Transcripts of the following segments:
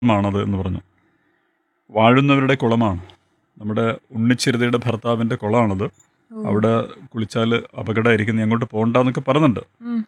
മാണത് എന്ന് പറഞ്ഞു വാഴുന്നവരുടെ കുളമാണ് നമ്മുടെ ഉണ്ണിച്ചിരുതയുടെ ഭർത്താവിൻ്റെ കുളമാണത് അവിടെ കുളിച്ചാൽ അപകടമായിരിക്കും നീ അങ്ങോട്ട് പോകണ്ടെന്നൊക്കെ പറയുന്നുണ്ട് ഉം.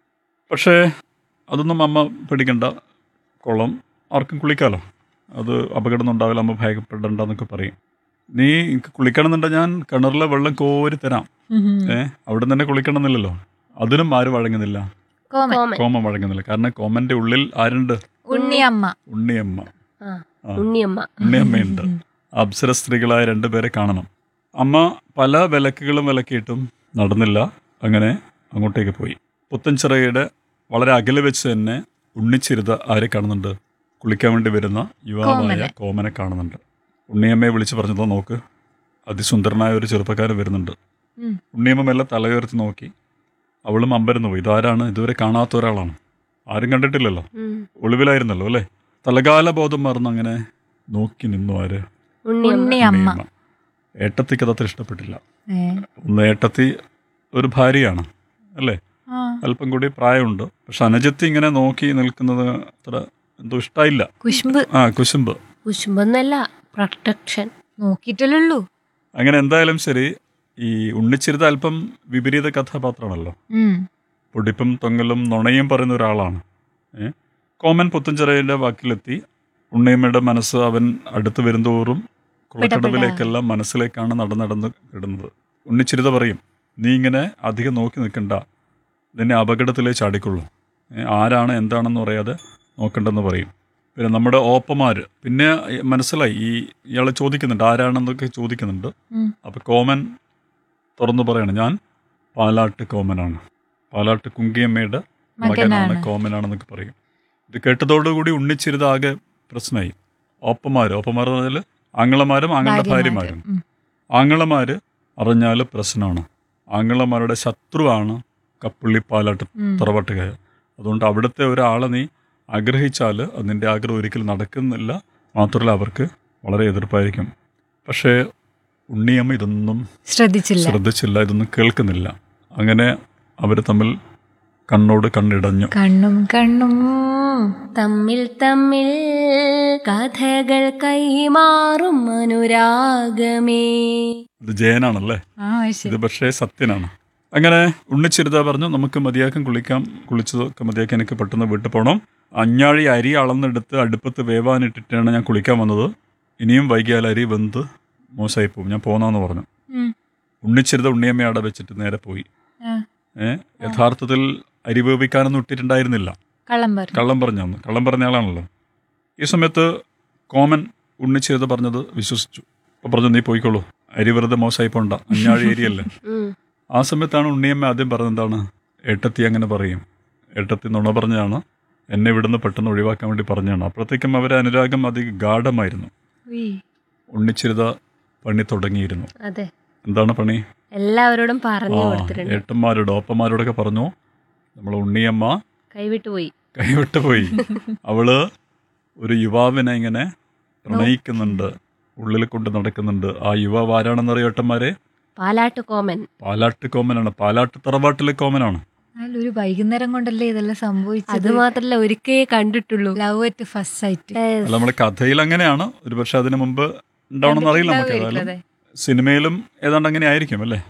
പക്ഷേ അതൊന്നും അമ്മ പേടിക്കണ്ട കുളം ആർക്കും കുളിക്കാലോ അത് അപകടമൊന്നും ഉണ്ടാവില്ല അമ്മ ഭയപ്പെടണ്ടെന്നൊക്കെ പറയും നീ എനിക്ക് കുളിക്കണമെന്നുണ്ടെങ്കിൽ ഞാൻ കിണറിലെ വെള്ളം കോരി തരാം ഏ അവിടെ തന്നെ കുളിക്കണമെന്നില്ലല്ലോ അതിനും ആരും വഴങ്ങുന്നില്ല കോമൻ കോമൻ കോമൻ വഴങ്ങുന്നില്ല കാരണം കോമന്റെ ഉള്ളിൽ ആരുണ്ട് ഉണ്ണിയമ്മ ഉണ്ണിയമ്മ ആ ആ. ഉണ്ണിയമ്മ ഉണ്ണിയമ്മയുണ്ട് അപ്സര സ്ത്രീകളായ രണ്ടുപേരെ കാണണം അമ്മ പല വിലക്കുകളും വിലക്കിയിട്ടും നടന്നില്ല അങ്ങനെ അങ്ങോട്ടേക്ക് പോയി പുത്തൻചിറയുടെ വളരെ അകലെ വെച്ച് തന്നെ ഉണ്ണിച്ചിരുത ആരെ കാണുന്നുണ്ട് കുളിക്കാൻ വേണ്ടി വരുന്ന യുവാവായ കോമനെ. കോമനെ കാണുന്നുണ്ട് ഉണ്ണിയമ്മയെ വിളിച്ച് പറഞ്ഞതോ നോക്ക് അതിസുന്ദരനായ ഒരു ചെറുപ്പക്കാരൻ വരുന്നുണ്ട് ഉം. ഉണ്ണിയമ്മ മെല്ലെ തലയുയർത്തി നോക്കി അവളും അമ്പരന്ന് പോയി ഇതാരാണ് ഇതുവരെ കാണാത്ത ഒരാളാണ് ആരും കണ്ടിട്ടില്ലല്ലോ ഉം. ഒളിവിലായിരുന്നല്ലോ അല്ലേ തലകാല ബോധം മറന്ന് അങ്ങനെ നോക്കി നിന്നു ആര് ഉണ്ണിയമ്മ ഉണ്ണിയമ്മ ഉണ്ണിയമ്മ. ഏട്ടത്തിക്ക് അതത്ര ഇഷ്ടപ്പെട്ടില്ല ഏ. ഒന്ന് ഏട്ടത്തി ഒരു ഭാര്യയാണ് അല്ലേ ആ. അല്പം കൂടി പ്രായമുണ്ട് പക്ഷെ അനുജത്തി ഇങ്ങനെ നോക്കി നിൽക്കുന്നത് അത്ര എന്തോ ഇഷ്ടായില്ല കുശുമ്പ് ആ കുശുമ്പ് കുശുമ്പൊന്നല്ല പ്രൊട്ടക്ഷൻ നോക്കിയിട്ടല്ലോ അങ്ങനെ എന്തായാലും ശരി ഈ ഉണ്ണിച്ചിരുത അല്പം വിപരീത കഥാപാത്രമാണല്ലോ പൊടിപ്പും തൊങ്ങലും നുണയും പറയുന്ന ഒരാളാണ് ഏ? കോമൻ പുത്തഞ്ചിറയുടെ വാക്കിലെത്തി ഉണ്ണിയമ്മയുടെ മനസ്സ് അവൻ അടുത്ത് വരുന്തോറും കുളക്കടവിലേക്കെല്ലാം മനസ്സിലേക്കാണ് നടന്ന് നടന്ന് ഇടുന്നത് ഉണ്ണിച്ചിരുത പറയും നീ ഇങ്ങനെ അധികം നോക്കി നിൽക്കണ്ട നിന്നെ അപകടത്തിലേ ചാടിക്കൊള്ളൂ ഏ, ആരാണ് എന്താണെന്ന് പറയാതെ നോക്കണ്ടെന്ന് പറയും പിന്നെ നമ്മുടെ ഓപ്പമാർ പിന്നെ മനസ്സിലായി ഈ ഇയാൾ ചോദിക്കുന്നുണ്ട് ആരാണെന്നൊക്കെ ചോദിക്കുന്നുണ്ട് ഉം. അപ്പോൾ കോമൻ തുറന്നു പറയണം ഞാൻ പാലാട്ട് കോമനാണ് പാലാട്ട് കുങ്കിയമ്മയുടെ മകനാണ് മകനാണ്. കോമനാണെന്നൊക്കെ പറയും ഇത് കേട്ടതോടുകൂടി ഉണ്ണിച്ചിരുത് ആകെ പ്രശ്നമായി ഓപ്പമാർ ഓപ്പമാർ എന്ന് പറഞ്ഞാൽ ആങ്ങളമാരും ആങ്ങളുടെ ഭാര്യമാരും ഉം. ആങ്ങളമാർ അറിഞ്ഞാൽ പ്രശ്നമാണ് ആങ്ങളമാരുടെ ശത്രുവാണ് കപ്പുള്ളി പാലാട്ട് ഉം. തറവാട്ടുകാർ അതുകൊണ്ട് അവിടുത്തെ ഒരാളെ നീ ആഗ്രഹിച്ചാൽ അത് നിന്റെ ആഗ്രഹം ഒരിക്കലും നടക്കുന്നില്ല മാത്രമല്ല അവർക്ക് വളരെ എതിർപ്പായിരിക്കും പക്ഷേ ഉണ്ണിയമ്മ ഇതൊന്നും ശ്രദ്ധിച്ചില്ല ശ്രദ്ധിച്ചില്ല ഇതൊന്നും കേൾക്കുന്നില്ല അങ്ങനെ അവർ തമ്മിൽ കണ്ണോട് കണ്ണിടഞ്ഞു കണ്ണും കണ്ണും തമ്മിൽ തമ്മിൽ കഥകൾ കൈമാറും അനുരാഗമേ ഇത് ജയനാണല്ലേ ആ ശരി ഇത് പക്ഷേ സത്യനാണ് അങ്ങനെ ഉണ്ണിച്ചിരുത പറഞ്ഞു നമുക്ക് മതിയാക്കം കുളിക്കാം കുളിച്ചതൊക്കെ മതിയാക്കി എനിക്ക് പെട്ടെന്ന് വീട്ടിൽ പോകണം അഞ്ഞാഴി അരി അളന്നെടുത്ത് അടുപ്പത്ത് വേവാനിട്ടിട്ടാണ് ഞാൻ കുളിക്കാൻ വന്നത് ഇനിയും വൈകിയാൽ അരി വെന്ത് മോശമായി പോകും ഞാൻ പോന്നാന്ന് പറഞ്ഞു ഉം. ഉണ്ണിച്ചിരുത ഉണ്ണിയമ്മ അവിടെ വെച്ചിട്ട് നേരെ പോയി ആ. ഏ യഥാർത്ഥത്തിൽ അരി വേവിക്കാനൊന്നും ഇട്ടിട്ടുണ്ടായിരുന്നില്ല കള്ളം പറഞ്ഞു കള്ളം പറഞ്ഞാന്ന് കള്ളം പറഞ്ഞ ആളാണല്ലോ ഈ സമയത്ത് കോമൻ ഉണ്ണിച്ചിരുത പറഞ്ഞത് വിശ്വസിച്ചു അപ്പോൾ പറഞ്ഞു നീ പോയിക്കോളൂ അരി വെറുതെ മോശമായി പോണ്ട അഞ്ഞാഴി അരിയല്ലേ ഉം. ആ സമയത്താണ് ഉണ്ണിയമ്മ ആദ്യം പറഞ്ഞത് എന്താണ് ഏട്ടത്തി അങ്ങനെ പറയും ഏട്ടത്തി നുണ പറഞ്ഞാണ് എന്നെ ഇവിടുന്ന് പെട്ടെന്ന് ഒഴിവാക്കാൻ വേണ്ടി പറഞ്ഞാണ് അപ്പോഴത്തേക്കും അവരെ അനുരാഗം അധികം ഗാഠമായിരുന്നു ഉയ്. ഉണ്ണിച്ചിരുത പണി തുടങ്ങിയിരുന്നു അതെ എന്താണ് പണി എല്ലാവരോടും ആ പറഞ്ഞു കൊടുത്തിട്ടുണ്ട് ഏട്ടന്മാരോട് ഓപ്പന്മാരോടൊക്കെ പറഞ്ഞു നമ്മൾ ഉണ്ണിയമ്മ കൈവിട്ടു പോയി കൈവിട്ട് പോയി അവള് ഒരു യുവാവിനെ ഇങ്ങനെ പ്രണയിക്കുന്നുണ്ട് ഉള്ളിൽ കൊണ്ട് നടക്കുന്നുണ്ട് ആ യുവാവ് ആരാണെന്നറിയോ ഏട്ടന്മാരെ പാലാട്ട് കോമൻ പാലാട്ട് കോമനാണ് പാലാട്ട് തറവാട്ടിലെ കോമനാണ് എന്നാൽ ഒരു വൈകുന്നേരം കൊണ്ടല്ലേ ഇതെല്ലാം അത് സംഭവിച്ചത് മാത്രല്ല ഒരിക്കേ കണ്ടിട്ടുള്ളൂ love at first sight Yes. അല്ല നമ്മുടെ കഥയിൽ അങ്ങനെയാണ് ഒരു പക്ഷെ അതിനു മുമ്പ് ഉണ്ടാവണമെന്ന് അറിയില്ല നമുക്ക് ഏതായാലും സിനിമയിലും ഏതാണ്ട് അങ്ങനെ ആയിരിക്കും അല്ലേ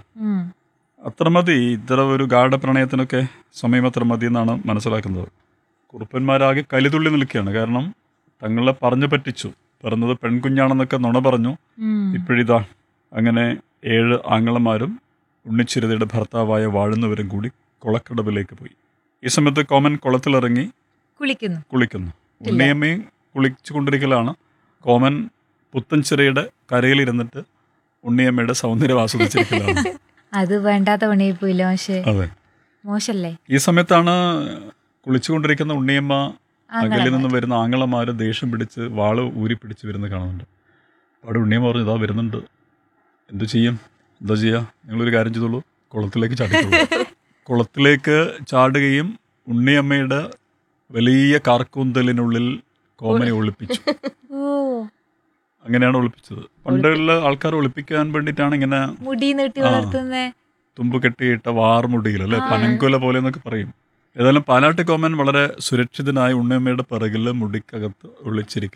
അത്ര മതി ഇത്ര ഒരു ഗാഠ പ്രണയത്തിനൊക്കെ സമയം അത്ര മതി എന്നാണ് മനസ്സിലാക്കുന്നത് കുറുപ്പന്മാരാകെ കലിതുള്ളി നിൽക്കുകയാണ് കാരണം തങ്ങളെ പറഞ്ഞു പറ്റിച്ചു പറഞ്ഞത് പെൺകുഞ്ഞാണെന്നൊക്കെ നുണ പറഞ്ഞു ഇപ്പോഴിതാ അങ്ങനെ ഏഴ് ആങ്ങളമാരും ഉണ്ണിച്ചിരുതയുടെ ഭർത്താവായ വാഴുന്നവരും കൂടി കുളക്കടവിലേക്ക് പോയി ഈ സമയത്ത് കോമൻ കുളത്തിലിറങ്ങി കുളിക്കുന്നു കുളിക്കുന്നു ഉണ്ണിയമ്മയും കുളിച്ചു കൊണ്ടിരിക്കലാണ് കോമൻ പുത്തൻചിറയുടെ കരയിലിരുന്നിട്ട് ഉണ്ണിയമ്മയുടെ സൗന്ദര്യം ആസ്വദിച്ചിരിക്കലാണ് അത് വേണ്ടാത്ത പണിയായി പോയില്ല പക്ഷേ അതെ മോശല്ലേ ഈ സമയത്താണ് കുളിച്ചുകൊണ്ടിരിക്കുന്ന ഉണ്ണിയമ്മ അകലിൽ ആങ്ങളമാര്. നിന്ന് വരുന്ന ആങ്ങളമാര് ദേഷ്യം പിടിച്ച് വാള് ഊരി പിടിച്ച് വരുന്നത് കാണുന്നുണ്ട് അപ്പോൾ അവിടെ ഉണ്ണിയമ്മ പറഞ്ഞു ഇതാ വരുന്നുണ്ട് എന്തു ചെയ്യും എന്താ ചെയ്യുക നിങ്ങളൊരു കാര്യം ചെയ്തോളൂ കുളത്തിലേക്ക് ചാടിക്കോളൂ കുളത്തിലേക്ക് ചാടുകയും ഉണ്ണിയമ്മയുടെ വലിയ കാർക്കൂന്തലിനുള്ളിൽ കോമനെ ഒളിപ്പിച്ചു ഓ അങ്ങനെയാണ് ഒളിപ്പിച്ചത് പണ്ടുള്ള ആൾക്കാർ ഒളിപ്പിക്കാൻ വേണ്ടിയിട്ടാണ് ഇങ്ങനെ മുടി നീട്ടി ആ. വളർത്തുന്നേ തുമ്പ് കെട്ടിയിട്ട വാർമുടിയിൽ അല്ലെ ആ. പനങ്കുല പോലെ എന്നൊക്കെ പറയും ഏതായാലും പാലാട്ട് കോമൻ വളരെ സുരക്ഷിതനായ ഉണ്ണിയമ്മയുടെ പിറകിൽ മുടിക്കകത്ത് ഒളിച്ചിരിക്കുന്നു